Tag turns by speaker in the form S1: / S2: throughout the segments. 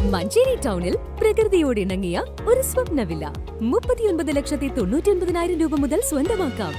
S1: മഞ്ചേരി ടൗണിൽ പ്രകൃതിയോട് ഇണങ്ങിയ ഒരു സ്വപ്ന വില്ല മുപ്പത്തിയൊൻപത് ലക്ഷത്തി തൊണ്ണൂറ്റി ഒൻപതിനായിരം രൂപ മുതൽ സ്വന്തമാക്കാം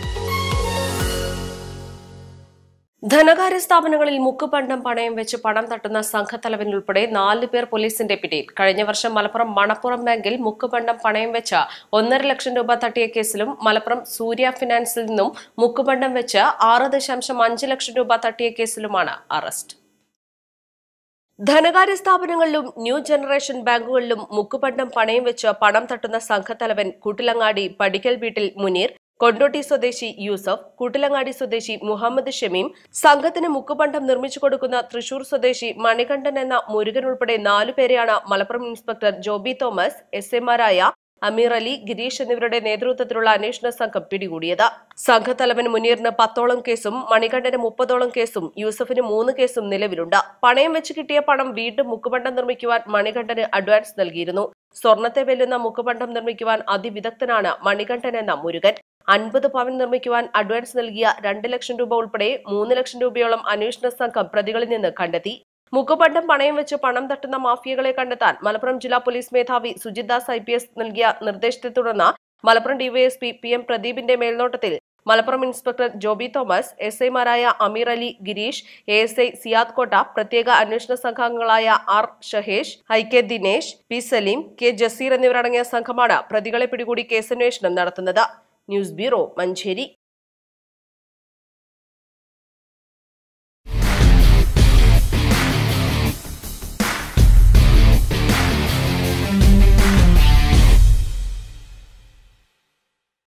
S2: ധനകാര്യ സ്ഥാപനങ്ങളിൽ മുക്കുപണ്ടം പണയം വെച്ച് പണം തട്ടുന്ന സംഘത്തലവൻ ഉൾപ്പെടെ നാല് പേർ പോലീസിന്റെ പിടിയിൽ കഴിഞ്ഞ വർഷം മലപ്പുറം മണപ്പുറം ബാങ്കിൽ മുക്കുപണ്ടം പണയം വെച്ച് ഒന്നര ലക്ഷം രൂപ തട്ടിയ കേസിലും മലപ്പുറം സൂര്യ ഫിനാൻസിൽ നിന്നും മുക്കുപണ്ടം വെച്ച് ആറ് ദശാംശം അഞ്ച് ലക്ഷം രൂപ തട്ടിയ കേസിലുമാണ് അറസ്റ്റ് ധനകാര്യ സ്ഥാപനങ്ങളിലും ന്യൂ ജനറേഷൻ ബാങ്കുകളിലും മുക്കുപണ്ടം പണയം വെച്ച് പണം തട്ടുന്ന സംഘത്തലവൻ കൂട്ടിലങ്ങാടി പടിക്കൽ വീട്ടിൽ മുനീർ കൊണ്ടോട്ടി സ്വദേശി യൂസഫ് കൂട്ടിലങ്ങാടി സ്വദേശി മുഹമ്മദ് ഷമീം സംഘത്തിന് മുക്കുപണ്ടം നിർമ്മിച്ചു കൊടുക്കുന്ന തൃശൂർ സ്വദേശി മണികണ്ഠൻ എന്ന മുരുകൻ ഉൾപ്പെടെ നാലുപേരെയാണ് മലപ്പുറം ഇൻസ്പെക്ടർ ജോബി തോമസ് എസ് എമാരായ അമീർ അലി ഗിരീഷ് എന്നിവരുടെ നേതൃത്വത്തിലുള്ള അന്വേഷണ സംഘം പിടികൂടിയത് സംഘത്തലവൻ മുനീറിന് പത്തോളം കേസും മണികണ്ഠന് മുപ്പതോളം കേസും യൂസഫിന് മൂന്ന് കേസും നിലവിലുണ്ട് പണയം വെച്ച് കിട്ടിയ പണം വീണ്ടും മുക്കുപണ്ടം നിർമ്മിക്കുവാൻ മണികണ്ഠന് അഡ്വാൻസ് നൽകിയിരുന്നു സ്വർണത്തെ വെല്ലുന്ന മുക്കുപണ്ടം നിർമ്മിക്കുവാൻ അതിവിദഗ്ധനാണ് മണികണ്ഠൻ എന്ന മുരുകൻ അൻപത് പവൻ നിർമ്മിക്കുവാൻ അഡ്വാൻസ് നൽകിയ രണ്ട് ലക്ഷം രൂപ ഉൾപ്പെടെ മൂന്ന് ലക്ഷം രൂപയോളം അന്വേഷണ സംഘം പ്രതികളിൽ നിന്ന് കണ്ടെത്തി മുഖപണ്ടം പണയം വെച്ച് പണം തട്ടുന്ന മാഫിയകളെ കണ്ടെത്താൻ മലപ്പുറം ജില്ലാ പോലീസ് മേധാവി Sujith Das I P S നൽകിയ നിർദ്ദേശത്തെ തുടർന്ന് മലപ്പുറം ഡിവൈഎസ്പി പി എം പ്രദീപിന്റെ മേൽനോട്ടത്തിൽ മലപ്പുറം ഇൻസ്പെക്ടർ ജോബി തോമസ് എസ് ഐമാരായ Ameer Ali Girish A S I Siyad Kotta പ്രത്യേക അന്വേഷണ സംഘാംഗങ്ങളായ R Shahesh I K Dinesh P Saleem K Jaseer എന്നിവരടങ്ങിയ സംഘമാണ് പ്രതികളെ പിടികൂടി കേസന്വേഷണം നടത്തുന്നത് ന്യൂസ് ബ്യൂറോ മഞ്ചേരി